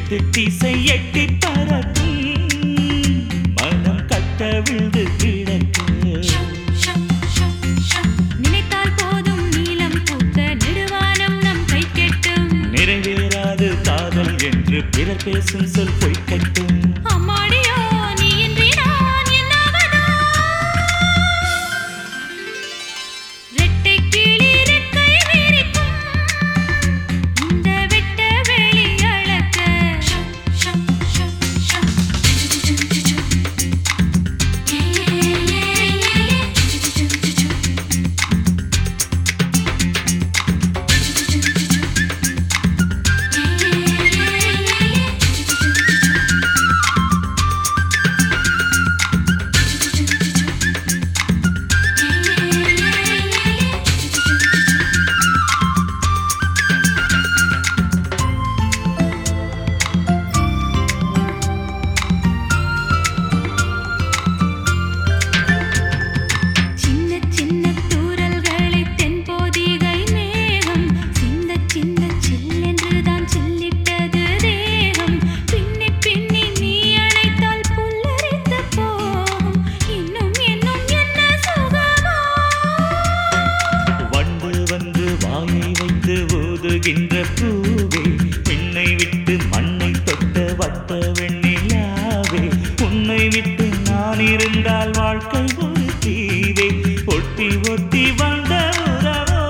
எட்டு திசை எட்டி பறக்கும் மனம் கட்ட விழுந்து கிடக்கு நினைத்தால் போதும் நீலம் பூத்த நெடுவானம் நம் கை கெட்டும் நிறைவேறாது காதல் என்று பிறர் பேசும் சொல் பொய்க்கட்டும் அம்மாடியோ நீ இன்றி நான் என்னாவதோ ரெட்டைக் கிளி ரெக்கை விரிக்கும் இந்த வெட்ட வெளி அளக்க சின்ன சின்ன தூறல்களை தென்போதிகை மேகம் சிந்த சிந்த சில்லென்று தான் சில்லிட்டது தேகம் பின்னி பின்னி நீ அணைத்தால் புல்லரித்து போகும் இன்னும் இன்னும் என்ன சுகமோ வண்டு வந்து வாயை வைத்து ஊதுகின்ற பூவே பெண்ணை விட்டு மண்ணை தொட்ட வட்ட வெண்ணிலாவே உன்னை விட்டு நான் இருந்தால் வாழ்க்கை ஒரு தீவே ஒட்டி ஒட்டி வந்த உறவோ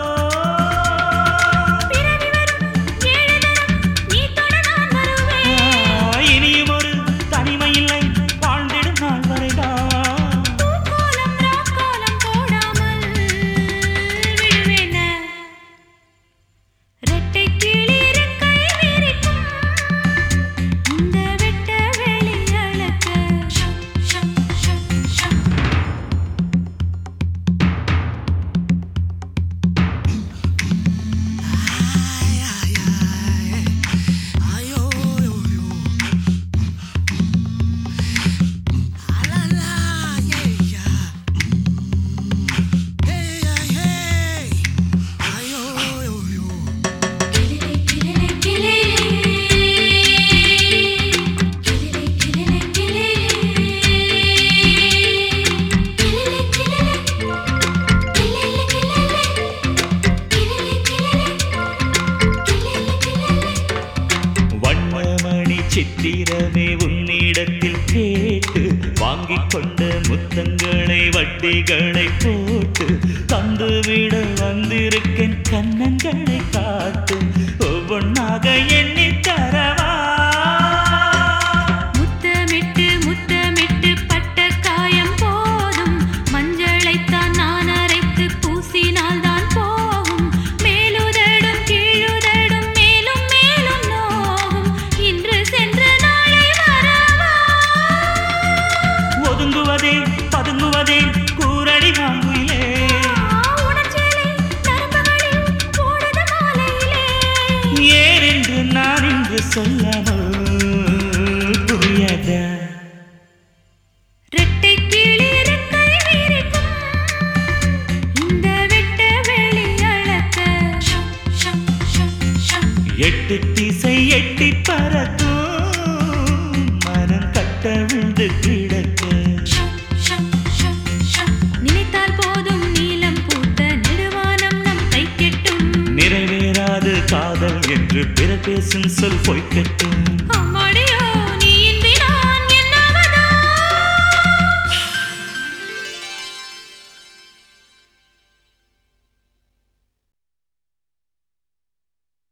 பிறவி வரும் ஏழு தரம் நீ தொட நான் வருவேன் ஆ, இனியும் ஒரு தனிமை இல்லை வாழ்ந்திடும் நாள் வரைதான் பூக்கோலம் ராக்கோலம் போடாமல் விழுவேன ரெட்டைக் கிளி ரெக்கை விரிக்கும் இந்த வெட்ட வெளி அளக்க வண்ணமணி சித்திரமே உன்னிடத்தில் கேட்டு வாங்கிக் கொண்ட முத்தங்களை வட்டிகளை போட்டு தந்துவிட வந்திருக்கேன் கன்னங்களை காட்டு ஒவ்வொன்றாக எண்ணி தரவா முத்தமிட்டு முத்தமிட்டு பட்ட காயம் போதும் மஞ்சளைத்தான் நான் அரைத்து பூசினால் தான் போகும் மேலுதடும் கீழுதடும் மேலும் மேலும் நோகும் இன்று சென்று நாளை வரவா ஒதுங்குவதே பதுங்குவதே கூரடி வாங்குயிலே உணர்ச்சியிலே நரம்புகளில் ஓடுது மாலையிலே ஏன் என்று நான் இன்று சொல்லாமல் புரியாத ரெட்டைக் கிளி ரெக்கை விரிக்கும் இந்த வெட்ட வெளி அளக்க எட்டு திசை எட்டி பறக்கும் மனம் கட்ட விழுந்து கிடக்க நினைத்தால் போதும் நீலம் பூத்த நெடுவானம் நம் கை கெட்டும் நிறைவேறாது காதல் என்று பிற பேசும் சொல் பொய்க்கட்டும்